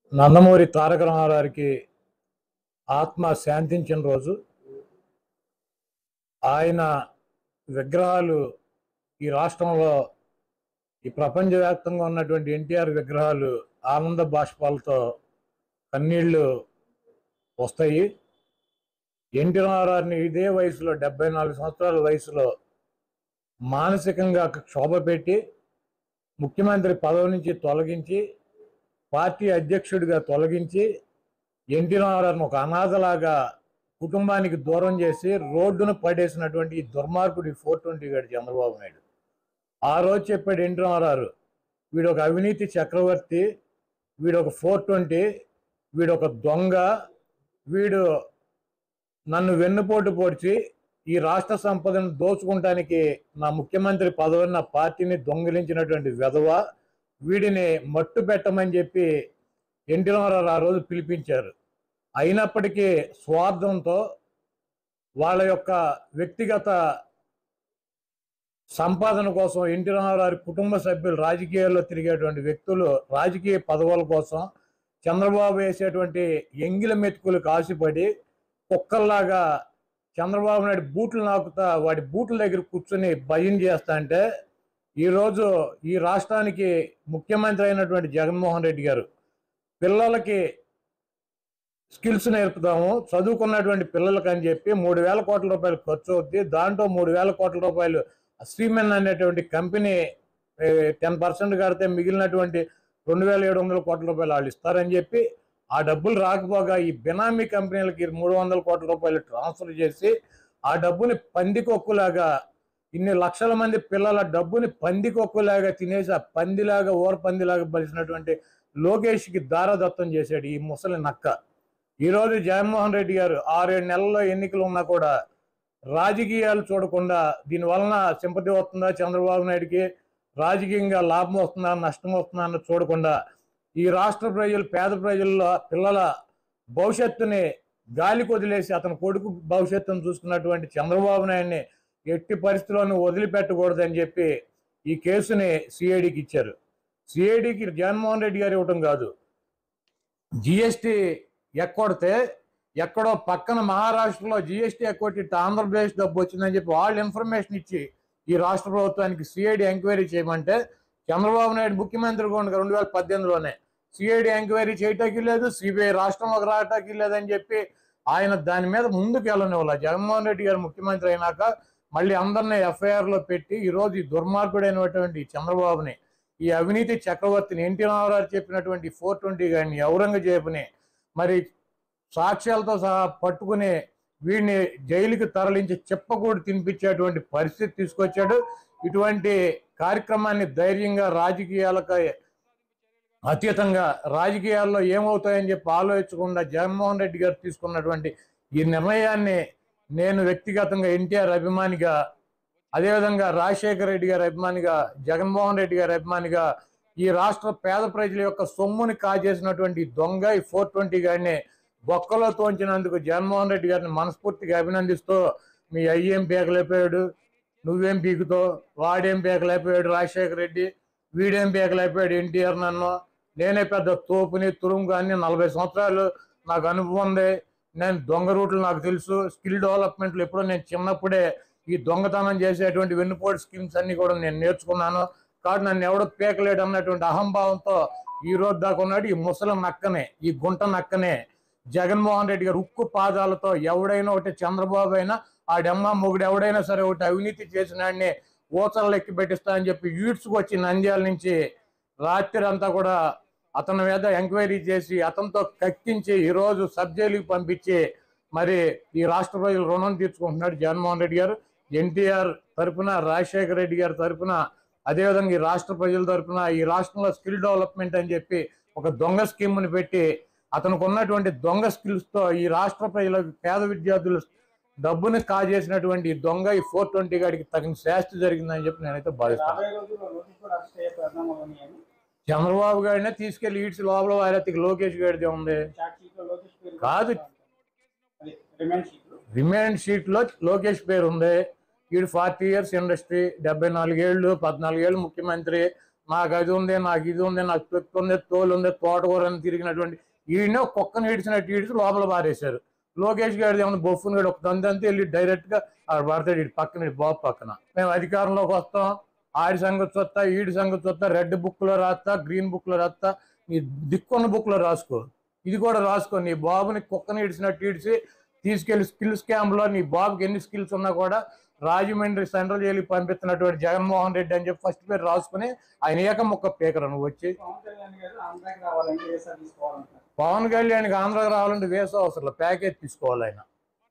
నందమూరి తారక రామారావుకి ఆత్మ శాంతించిన రోజు ఆయన విగ్రహాలు ఈ రాష్ట్రంలో ఈ ప్రపంచవ్యాప్తంగా ఉన్నటువంటి ఎన్టీఆర్ విగ్రహాలు ఆనంద బాష్పాలతో కన్నీళ్లు వస్తాయి ఎన్టీ రామారావుని ఇదే వయసులో డెబ్బై నాలుగు సంవత్సరాల వయసులో మానసికంగా క్షోభ పెట్టి ముఖ్యమంత్రి పదవి నుంచి తొలగించి పార్టీ అధ్యక్షుడిగా తొలగించి ఎన్టీ రామారావుని ఒక అనాథలాగా కుటుంబానికి దూరం చేసి రోడ్డును పడేసినటువంటి ఈ దుర్మార్గుడి ఫోర్ ట్వంటీ గారి చంద్రబాబు నాయుడు ఆ రోజు చెప్పాడు ఎన్టీ రామారావు వీడు ఒక అవినీతి చక్రవర్తి వీడు ఒక ఫోర్ ట్వంటీ వీడు ఒక దొంగ వీడు నన్ను వెన్నుపోటు పొడిచి ఈ రాష్ట్ర సంపదను దోచుకుంటానికి నా ముఖ్యమంత్రి పదవిని నా పార్టీని దొంగిలించినటువంటి వెధవ వీడిని మట్టు పెట్టమని చెప్పి ఎన్టీ రామారావు ఆ రోజు పిలిపించారు అయినప్పటికీ స్వార్థంతో వాళ్ళ యొక్క వ్యక్తిగత సంపాదన కోసం ఎన్టీ రామారావు కుటుంబ సభ్యులు రాజకీయాల్లో తిరిగేటువంటి వ్యక్తులు రాజకీయ పదవుల కోసం చంద్రబాబు వేసేటువంటి ఎంగిల మెతుకులకు ఆశపడి కుక్కల్లాగా చంద్రబాబు నాయుడు బూట్లు నాకుతా వాడి బూట్ల దగ్గర కూర్చుని భయం చేస్తా అంటే ఈరోజు ఈ రాష్ట్రానికి ముఖ్యమంత్రి అయినటువంటి జగన్మోహన్ రెడ్డి గారు పిల్లలకి స్కిల్స్ నేర్పుతాము చదువుకున్నటువంటి పిల్లలకి అని చెప్పి మూడు వేల కోట్ల రూపాయలు ఖర్చు అవుద్ది దాంట్లో మూడు వేల కోట్ల రూపాయలు శ్రీమెన్ అనేటువంటి కంపెనీ టెన్ పర్సెంట్ కడితే మిగిలినటువంటి రెండు వేల ఏడు వందల కోట్ల రూపాయలు వాళ్ళు ఇస్తారని చెప్పి ఆ డబ్బులు రాకపోగా ఈ బినామీ కంపెనీలకి మూడు వందల కోట్ల రూపాయలు ట్రాన్స్ఫర్ చేసి ఆ డబ్బుని పందికొక్కులాగా ఇన్ని లక్షల మంది పిల్లల డబ్బుని పందికొక్కులాగా తినేసి ఆ పందిలాగా ఊర పందిలాగా బలిసినటువంటి లోకేష్కి దారదత్తం చేశాడు ఈ ముసలి నక్క ఈరోజు జగన్మోహన్ రెడ్డి గారు ఆరేడు నెలల్లో ఎన్నికలు ఉన్నా కూడా రాజకీయాలు చూడకుండా దీని వలన సింపతి వస్తుందా చంద్రబాబు నాయుడికి రాజకీయంగా లాభం వస్తుందా నష్టం వస్తుందా అన్న చూడకుండా ఈ రాష్ట్ర ప్రజలు పేద ప్రజల్లో పిల్లల భవిష్యత్తుని గాలికి వదిలేసి అతని కొడుకు భవిష్యత్తును చూసుకున్నటువంటి చంద్రబాబు నాయుడిని ఎట్టి పరిస్థితుల్లోనూ వదిలిపెట్టకూడదని చెప్పి ఈ కేసుని సిఐడికి ఇచ్చారు సిఐడికి జగన్మోహన్ రెడ్డి గారు ఇవ్వటం కాదు జిఎస్టి ఎక్కొడితే ఎక్కడో పక్కన మహారాష్ట్రలో జిఎస్టీ ఎక్కొట్టి ఆంధ్రప్రదేశ్ డబ్బు వచ్చిందని చెప్పి వాళ్ళు ఇన్ఫర్మేషన్ ఇచ్చి ఈ రాష్ట్ర ప్రభుత్వానికి సిఐడి ఎంక్వైరీ చేయమంటే చంద్రబాబు నాయుడు ముఖ్యమంత్రిగా ఉండగా రెండు వేల పద్దెనిమిదిలోనే సిఐడి ఎంక్వైరీ చేయటానికి లేదు సిబిఐ రాష్ట్రంలోకి రావటానికి లేదని చెప్పి ఆయన దాని మీద ముందుకు వెళ్ళనివ్వాలి జగన్మోహన్ రెడ్డి గారు ముఖ్యమంత్రి అయినాక మళ్ళీ అందరినీ ఎఫ్ఐఆర్ లో పెట్టి ఈ రోజు ఈ దుర్మార్గుడైనటువంటి చంద్రబాబుని ఈ అవినీతి చక్రవర్తిని ఎన్టీ రామారావు చెప్పినటువంటి ఫోర్ ట్వంటీ గారిని ఔరంగజేబుని మరి సాక్ష్యాలతో సహా పట్టుకుని వీడిని జైలుకి తరలించి చెప్పకూడదు తినిపించేటువంటి పరిస్థితి తీసుకొచ్చాడు ఇటువంటి కార్యక్రమాన్ని ధైర్యంగా రాజకీయాలకు అతీతంగా రాజకీయాల్లో ఏమవుతాయని చెప్పి ఆలోచించకుండా జగన్మోహన్ రెడ్డి గారు తీసుకున్నటువంటి ఈ నిర్ణయాన్ని నేను వ్యక్తిగతంగా ఎన్టీఆర్ అభిమానిగా అదేవిధంగా రాజశేఖర రెడ్డి గారి అభిమానిగా జగన్మోహన్ రెడ్డి గారి అభిమానిగా ఈ రాష్ట్ర పేద ప్రజల యొక్క సొమ్ముని కాజేసినటువంటి దొంగ ఈ ఫోర్ ట్వంటీ గారిని బొక్కలో తోంచినందుకు జగన్మోహన్ రెడ్డి గారిని మనస్ఫూర్తిగా అభినందిస్తూ మీ అయ్యేం పీకలేకపోయాడు నువ్వేం పీకుతో వాడేం పీకలేకపోయాడు రాజశేఖర రెడ్డి వీడేం పీకలేకపోయాడు ఎన్టీఆర్ నన్ను నేనే పెద్ద తోపుని తురుము అని నలభై సంవత్సరాలు నాకు అనుభవం ఉంది నేను దొంగ రూట్లు నాకు తెలుసు స్కిల్ డెవలప్మెంట్లు ఎప్పుడో నేను చిన్నప్పుడే ఈ దొంగతనం చేసేటువంటి వెన్నుపోటు స్కీమ్స్ అన్ని కూడా నేను నేర్చుకున్నాను కాబట్టి నన్ను ఎవడో పీకలేడు అన్నటువంటి అహంభావంతో ఈ రోజు దాకా ఉన్నాడు ఈ ముసలి నక్కనే ఈ గుంట నక్కనే జగన్మోహన్ రెడ్డి గారు ఉక్కు పాదాలతో ఎవడైనా ఒకటి చంద్రబాబు అయినా ఆడమ్మ మొగుడు ఎవడైనా సరే ఒకటి అవినీతి చేసిన వాడిని ఊచలు ఎక్కి పెట్టిస్తా అని చెప్పి ఈడ్చుకు వచ్చి నంద్యాల నుంచి రాత్రి అంతా కూడా అతని మీద ఎంక్వైరీ చేసి అతనితో కక్కించి ఈరోజు సబ్ జైలుకి పంపించి మరి ఈ రాష్ట్ర ప్రజలు రుణం తీర్చుకుంటున్నాడు జగన్మోహన్ రెడ్డి గారు ఎన్టీఆర్ తరపున రాజశేఖర రెడ్డి గారి తరపున అదేవిధంగా ఈ రాష్ట్ర ప్రజల తరపున ఈ రాష్ట్రంలో స్కిల్ డెవలప్మెంట్ అని చెప్పి ఒక దొంగ స్కీమ్ని పెట్టి అతనికి ఉన్నటువంటి దొంగ స్కిల్స్ తో ఈ రాష్ట్ర ప్రజల పేద విద్యార్థులు డబ్బుని కాజేసినటువంటి ఈ దొంగ ఈ ఫోర్ ట్వంటీ గాడికి తగిన శాస్తి జరిగిందని చెప్పి నేనైతే భావిస్తాను రాబోయే రోజుల్లో లోకేష్ కూడా అరెస్ట్ అయ్యే పరిణామాలు ఉన్నాయని చంద్రబాబు గారినే తీసుకెళ్లి ఈడ్స్ లోపల వారెత్తికి లోకేష్ గారిదే ఉంది చాట్ షీట్ లో లోకేష్ పేరు కాదు. అదే రిమైండ్ షీట్ లో రిమైండ్ షీట్ లో లోకేష్ పేరు ఉంది వీడు ఫార్టీ ఇయర్స్ ఇండస్ట్రీ డెబ్బై నాలుగేళ్లు పద్నాలుగేళ్ళు ముఖ్యమంత్రి నాకు అది ఉంది నాకు ఇది ఉంది నాకు తొక్కు ఉంది తోలు ఉంది తోటకూర అని తిరిగినటువంటి ఈయన కుక్కను ఈడ్చినట్టు ఈడ్చి లోపల పారేశారు లోకేష్ గారి ఏమన్నా బొఫ్ఫుని గడు ఒక దంతంతా వెళ్ళి డైరెక్ట్ గా ఆడ పడతాడు ఇటు పక్కన ఇటు బాబు పక్కన మేము అధికారంలోకి వస్తాం ఆడి సంగతి చూస్తా ఈడి సంగతి చూస్తా రెడ్ బుక్ లో రాస్తా గ్రీన్ బుక్ లో రాస్తా నీ దిక్కున్న బుక్ లో రాసుకో ఇది కూడా రాసుకో నీ బాబుని కుక్కని ఇడిచినట్టు ఇడిచి తీసుకెళ్లి స్కిల్స్ క్యాంప్ లో నీ బాబుకి ఎన్ని స్కిల్స్ ఉన్నా కూడా రాజమండ్రి సెంట్రల్ జైలుకి పంపిస్తున్నటువంటి జగన్మోహన్ రెడ్డి అని చెప్పి ఫస్ట్ పేరు రాసుకుని ఆయన ఏక ముక్క పేకరు నువ్వు వచ్చి పవన్ కళ్యాణ్ గారు ఆంధ్రాకి రావాలంటే వీసా తీసుకోవాలంటారు పవన్ కళ్యాణ్కి ఆంధ్రాకి రావాలంటే వేసే అవసరం లేదు. ప్యాకేజ్ తీసుకోవాలి ఆయన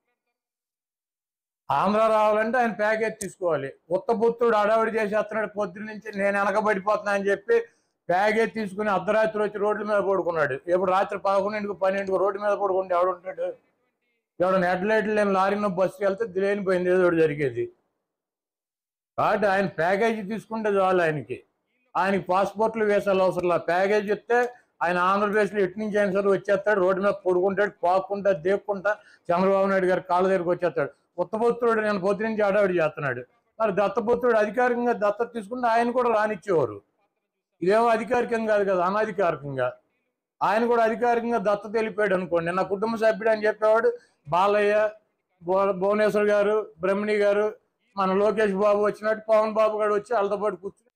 ఆంధ్ర రావాలంటే ఆయన ప్యాకేజ్ తీసుకోవాలి ఉత్తపుత్రుడు అడవిడి చేసేస్తున్నాడు పొద్దున్న నుంచి నేను వెనకబడిపోతున్నా అని చెప్పి ప్యాకేజ్ తీసుకుని అర్ధరాత్రి వచ్చి రోడ్ల మీద పడుకున్నాడు ఇప్పుడు రాత్రి పదకొండింటికి పన్నెండుకి రోడ్డు మీద పడుకుంటే ఎవడుంటాడు ఎవడ హెడ్ లైట్లు లేని లారీలో బస్సుకి వెళ్తే లేనిపోయింది ఏదో ఒకటి జరిగేది కాబట్టి ఆయన ప్యాకేజీ తీసుకుంటే చాలు ఆయనకి ఆయనకి పాస్పోర్ట్లు వేసాలి అవసరం లేదు ప్యాకేజ్ ఇస్తే ఆయన ఆంధ్రప్రదేశ్లో ఎటు నుంచి అయినా సరే వచ్చేస్తాడు రోడ్డు మీద పడుకుంటాడు పాక్కుంటా దేక్కుంటా చంద్రబాబు నాయుడు గారి కాళ్ళ దగ్గరికి వచ్చేస్తాడు ఉత్తపుత్రుడు నేను పొద్దు నుంచి అడవిడి చేస్తున్నాడు మరి దత్తపుత్రుడు అధికారికంగా దత్తత తీసుకుంటే ఆయన కూడా రానిచ్చేవారు ఇదేమో అధికారికంగా కాదు కదా అనధికారికంగా ఆయన కూడా అధికారికంగా దత్తత వెళ్ళిపోయాడు అనుకోండి నా కుటుంబ సభ్యుడు అని చెప్పేవాడు బాలయ్య భువ- భువనేశ్వర్ గారు బ్రహ్మణి గారు మన లోకేష్ బాబు వచ్చినట్టు పవన్ బాబు గారు వచ్చి వాళ్ళతో పాటు కూర్చుని